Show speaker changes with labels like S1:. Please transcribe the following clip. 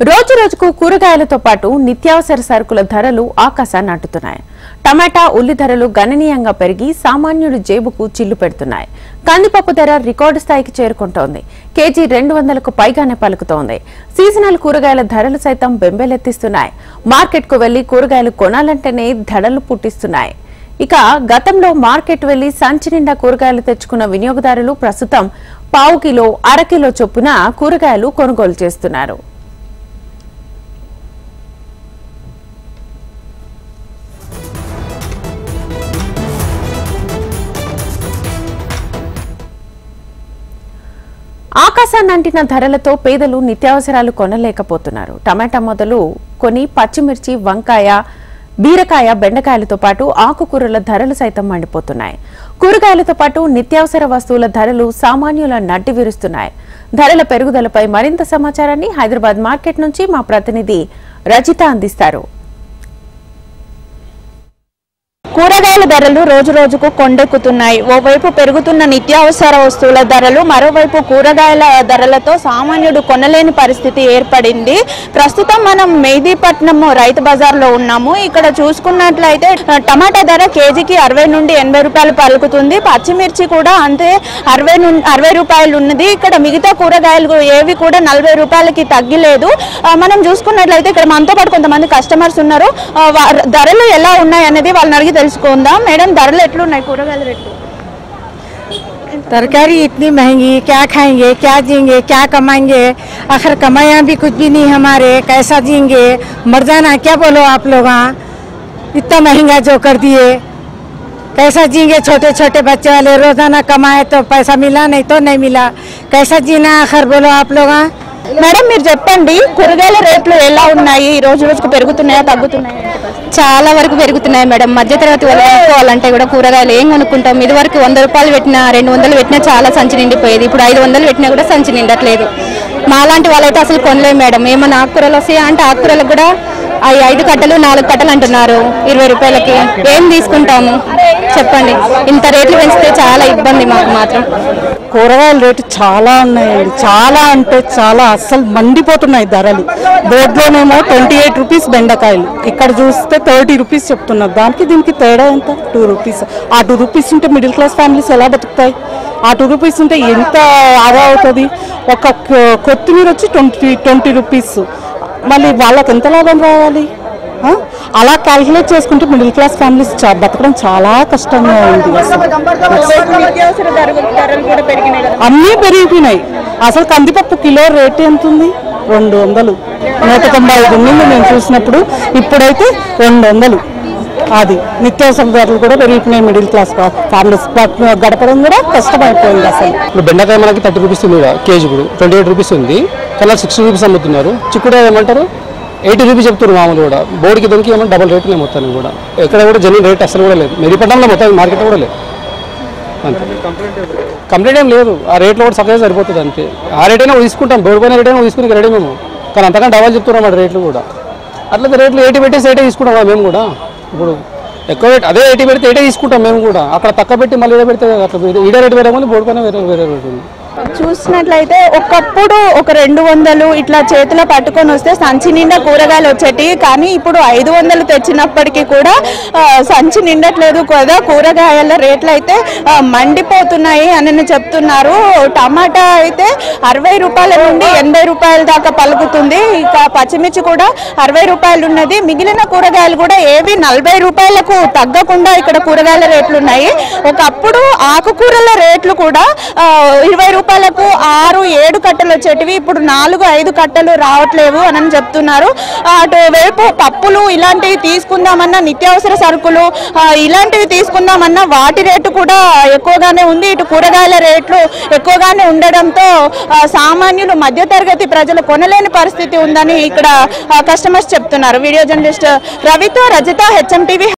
S1: రోజు రోజుకు కూరగాయలతో పాటు నిత్యావసర సరుకుల ధరలు ఆకాశాన్ని అంటుతున్నాయి టమాటా ఉల్లి ధరలు గణనీయంగా పెరిగి సామాన్యుడి జేబుకు చిల్లు పెడుతున్నాయి కందిపప్పు ధర రికార్డు స్థాయికి చేరుకుంటోంది కేజీ రెండు వందలకు పైగానే పలుకుతోంది సీజనల్ కూరగాయల ధరలు సైతం బెంబేలెత్తిస్తున్నాయి మార్కెట్కు వెళ్లి కూరగాయలు కొనాలంటేనే ధరలు పుట్టిస్తున్నాయి ఇక గతంలో మార్కెట్ వెళ్లి సంచి నిండా కూరగాయలు తెచ్చుకున్న వినియోగదారులు ప్రస్తుతం పావు కిలో అరకిలో చొప్పున కూరగాయలు కొనుగోలు చేస్తున్నారు ఆకాశాన్ని అంటిన ధరలతో పేదలు నిత్యావసరాలు కొనలేకపోతున్నారు టమాటా మొదలు కొని పచ్చిమిర్చి వంకాయ బీరకాయ బెండకాయలతో పాటు ఆకుకూరల ధరలు సైతం మండిపోతున్నాయి కూరగాయలతో పాటు నిత్యావసర వస్తువుల ధరలు సామాన్యుల నడ్డి విరుస్తున్నాయి ధరల పెరుగుదలపై మరింత సమాచారాన్ని హైదరాబాద్ మార్కెట్ నుంచి మా ప్రతినిధి రజిత అందిస్తారు
S2: కూరగాయల ధరలు రోజు రోజుకు కొండెక్కుతున్నాయి ఓవైపు పెరుగుతున్న నిత్యావసర వస్తువుల ధరలు మరోవైపు కూరగాయల ధరలతో సామాన్యుడు కొనలేని పరిస్థితి ఏర్పడింది ప్రస్తుతం మనం మెహదీపట్నం రైతు బజార్లో ఉన్నాము ఇక్కడ చూసుకున్నట్లయితే ఆ, టమాటా ధర కేజీకి అరవై నుండి ఎనభై రూపాయలు పలుకుతుంది పచ్చిమిర్చి కూడా అంతే అరవై నుండి అరవై రూపాయలు ఉన్నది ఇక్కడ మిగతా కూరగాయలు ఏవి కూడా నలభై రూపాయలకి తగ్గిలేదు ఆ, మనం చూసుకున్నట్లయితే ఇక్కడ మనతో పాటు కొంతమంది కస్టమర్స్ ఉన్నారు ఆ, వా- ధరలు ఎలా ఉన్నాయి అనేది వాళ్ళని అడిగి తెలుసుకుందాం మేడం ధరలు ఎట్లున్నాయి కూరగాయల రేట్లు
S3: तरकारी इतनी महंगी क्या खाएंगे क्या जिएंगे क्या कमाएंगे आखिर कमाया भी कुछ भी नहीं हमारे कैसा जिएंगे मर जाना क्या बोलो आप लोग हाँ इतना महंगा जो कर दिए कैसा जिएंगे छोटे छोटे बच्चे वाले रोजाना कमाए तो पैसा मिला नहीं तो नहीं मिला कैसा जीना आखिर बोलो आप लोग हाँ
S2: మేడం మీరు చెప్పండి కూరగాయల రేట్లు ఎలా ఉన్నాయి ఈ రోజు రోజుకు పెరుగుతున్నాయా తగ్గుతున్నాయా
S4: చాలా వరకు పెరుగుతున్నాయి మేడం మధ్యతరగతి వాళ్ళు కొనుక్కోవాలంటే కూడా కూరగాయలు ఏం కొనుక్కుంటాం ఇది వరకు వంద రూపాయలు పెట్టినా రెండు వందలు పెట్టినా చాలా సంచి నిండిపోయేది ఇప్పుడు ఐదు వందలు పెట్టినా కూడా సంచి నిండట్లేదు మాలాంటి వాళ్ళైతే అసలు కొనలేము మేడం ఏమన్నా ఆకుకూరలు వస్తాయా అంటే ఆకుకూరలకు కూడా అవి ఐదు కట్టలు నాలుగు కట్టలు అంటున్నారు ఇరవై రూపాయలకి ఏం తీసుకుంటాము చెప్పండి ఇంత రేట్లు పెంచితే చాలా ఇబ్బంది మాకు మాత్రం
S5: కూరగాయల రేటు చాలా ఉన్నాయండి చాలా అంటే చాలా అస్సలు మండిపోతున్నాయి ధరలు బోర్డులోనేమో ట్వంటీ ఎయిట్ రూపీస్ బెండకాయలు ఇక్కడ చూస్తే థర్టీ రూపీస్ చెప్తున్నారు దానికి దీనికి తేడా ఎంత టూ రూపీస్ ఆ టూ రూపీస్ ఉంటే మిడిల్ క్లాస్ ఫ్యామిలీస్ ఎలా బతుకుతాయి ఆ టూ రూపీస్ ఉంటే ఎంత ఆదా అవుతుంది ఒక కొ- కొత్తిమీర వచ్చి ట్వంటీ ట్వంటీ రూపీస్ మళ్ళీ వాళ్ళకి ఎంత లాభం రావాలి ఆ? అలా క్యాల్కులేట్ చేసుకుంటే మిడిల్ క్లాస్ ఫ్యామిలీస్ చా- బతకడం చాలా కష్టంగా ఉంది అసలు
S2: నిత్యావసర ధరలు ధరలు కూడా పెరిగినాయి కదా
S5: అన్నీ పెరిగిపోయినాయి అసలు కందిపప్పు కిలో రేట్ ఎంత ఉంది రెండు వందలు నూట తొంభై ఐదు ఉండింది నేను చూసినప్పుడు ఇప్పుడైతే రెండు వందలు అది నిత్యావసర ధరలు కూడా పెరిగిపోయినాయి మిడిల్ క్లాస్ ఫ్యామిలీస్ గడపడం కూడా కష్టమైపోయింది అసలు
S6: ఇప్పుడు బెండకాయ మనకి థర్టీ రూపీస్ ఉంది కూడా కేజీ ఇప్పుడు ట్వంటీ ఎయిట్ రూపీస్ ఉంది కలర్ సిక్స్టీ రూపీస్ అమ్ముతున్నారు చిక్కుడు ఏమంటారు ఎయిటీ రూపీస్ చెప్తున్నారు మామూలు కూడా బోర్డుకి దానికి ఏమో డబల్ రేట్లు మొత్తాన్ని కూడా ఎక్కడ కూడా జెన్యున్ రేట్ అసలు కూడా లేదు మెరిపట్నంలో మొత్తం మార్కెట్ కూడా లేదు అంతే కంప్లైంట్ ఏం లేదు ఆ రేట్లో కూడా సగం సరిపోతుంది అంతే ఆ రేట్ అయినా తీసుకుంటాం బోర్డు పైన రేట్ అయినా తీసుకుని రెడీ మేము కానీ అంతకంటే డబల్ చెప్తున్నాం మాట రేట్లు కూడా అట్లా రేట్లు ఎయిటీ పెట్టేసి ఎయిటే తీసుకుంటాం కదా మేము కూడా ఇప్పుడు ఎక్కువ రేట్ అదే ఎయిటీ పెడితే ఎయిటే తీసుకుంటాం మేము కూడా అక్కడ తక్కువ పెట్టి మళ్ళీ ఈడ పెడితే అట్లా ఈడ రేట్ వేరే మళ్ళీ బోర్డు పైన వేరే వేరే రేట్ ఉంది
S2: చూసినట్లయితే ఒకప్పుడు ఒక రెండు వందలు ఇట్లా చేతిలో పట్టుకొని వస్తే సంచి నిండా కూరగాయలు వచ్చేటి కానీ ఇప్పుడు ఐదు వందలు తెచ్చినప్పటికీ కూడా ఆ, సంచి నిండట్లేదు కదా కూరగాయల రేట్లు అయితే ఆ, మండిపోతున్నాయి అని చెప్తున్నారు టమాటా అయితే అరవై రూపాయల నుండి ఎనభై రూపాయల దాకా పలుకుతుంది ఇక పచ్చిమిర్చి కూడా అరవై రూపాయలు ఉన్నది మిగిలిన కూరగాయలు కూడా ఏవి నలభై రూపాయలకు తగ్గకుండా ఇక్కడ కూరగాయల రేట్లు ఉన్నాయి ఒకప్పుడు ఆకుకూరల రేట్లు కూడా ఆ, ఇరవై రూపాయలకు ఆరు ఏడు కట్టలు వచ్చేటివి ఇప్పుడు నాలుగు ఐదు కట్టలు రావట్లేవు అని చెప్తున్నారు అటువైపు పప్పులు ఇలాంటివి తీసుకుందామన్నా నిత్యావసర సరుకులు ఆ, ఇలాంటివి తీసుకుందామన్నా వాటి రేటు కూడా ఎక్కువగానే ఉంది ఇటు కూరగాయల రేట్లు ఎక్కువగానే ఉండడంతో ఆ, సామాన్యులు మధ్యతరగతి ప్రజలు కొనలేని పరిస్థితి ఉందని ఇక్కడ కస్టమర్స్ చెప్తున్నారు వీడియో జర్నలిస్ట్ రవితో రజిత హెచ్ఎం టీవీ